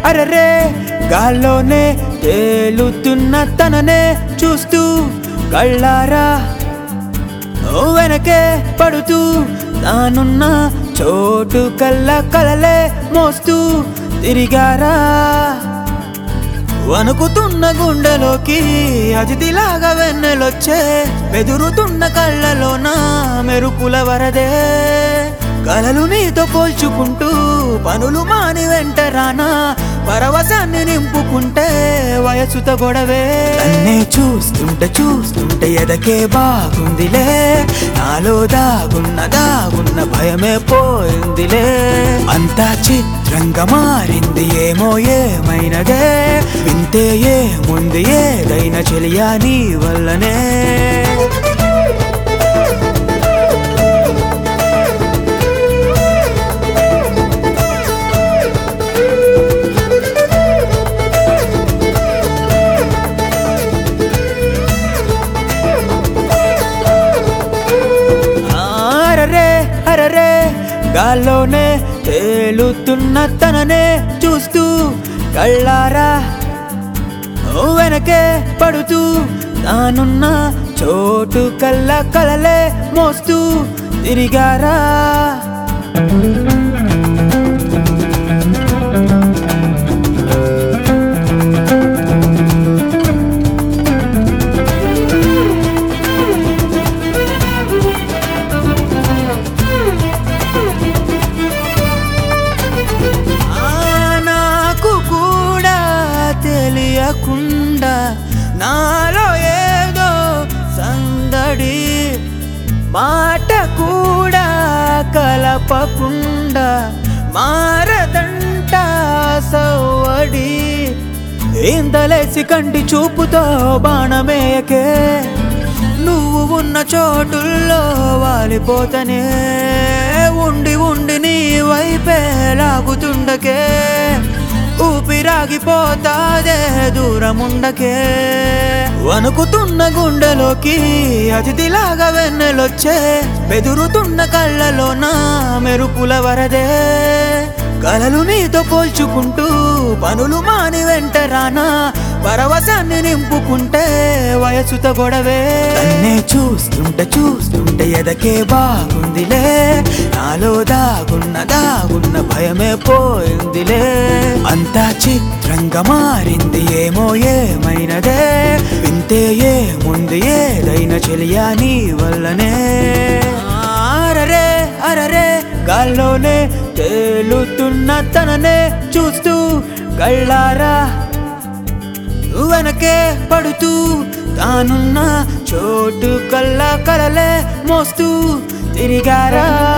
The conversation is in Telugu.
అరరే గాల్లోనే తేలుతున్న తననే చూస్తూ కళ్ళారా ఓ వెనకే పడుతూ తానున్న చోటు కల్ల కలలే మోస్తూ తిరిగారా వణుకుతున్న గుండెలోకి అతిథిలాగా వెన్నెలొచ్చే బెదురుతున్న కళ్ళలోన మెరుపుల వరదే కలలు నీతో పోల్చుకుంటూ పనులు మాని వెంట రానా పరవశాన్ని నింపుకుంటే వయసుతో గొడవే నన్నే చూస్తుంటే చూస్తుంటే ఎదకే బాగుందిలే నాలో దాగున్న దాగున్న భయమే పోయిందిలే అంతా చిత్రంగా మారింది ఏమో ఏమైనదే వింతే ఏముంది ఏదైనా చెలియా నీ వల్లనే అరరే అరరే గాల్లోనే తేలుతున్న తననే చూస్తూ కళ్ళారా ఓ వెనకే పడుతూ తానున్న చోటు కల్ల కలలే మోస్తూ తిరిగారా ఆ నాకు కూడా తెలియకుండా నాలో ఏదో సందడి మాట కూడా కలపకుండా మారదంట సవ్వడి ఇంతలేసి కంటి చూపుతో బాణమేయకే నువ్వు ఉన్న చోటుల్లో వాలిపోతనే ఉండి ఉండి నీ వైపే లాగుతుండకే ఊపిరాగిపోతాదే దూరముండకే వణుకుతున్న గుండెలోకి అతిథిలాగా వెన్నెలొచ్చే బెదురుతున్న కళ్ళలోన మెరుపుల వరదే కలలు నీతో పోల్చుకుంటూ పనులు మాని వెంట రానా పరవశాన్ని నింపుకుంటే వయసుతో గొడవే నన్నే చూస్తుంటే చూస్తుంటే ఎదకే బాగుందిలే నాలో దాగున్న దాగున్న భయమే పోయిందిలే అంతా చిత్రంగా మారింది ఏమో ఏమైనదే వింతే ఏముంది ఏదైనా చెలియా నీ వల్లనే అరరే అరరే గాల్లోనే తేలుతున్న తననే చూస్తూ కళ్ళారా వెనకే పడుతూ తానున్న చోటు కల్ల కలలే మోస్తూ తిరిగారా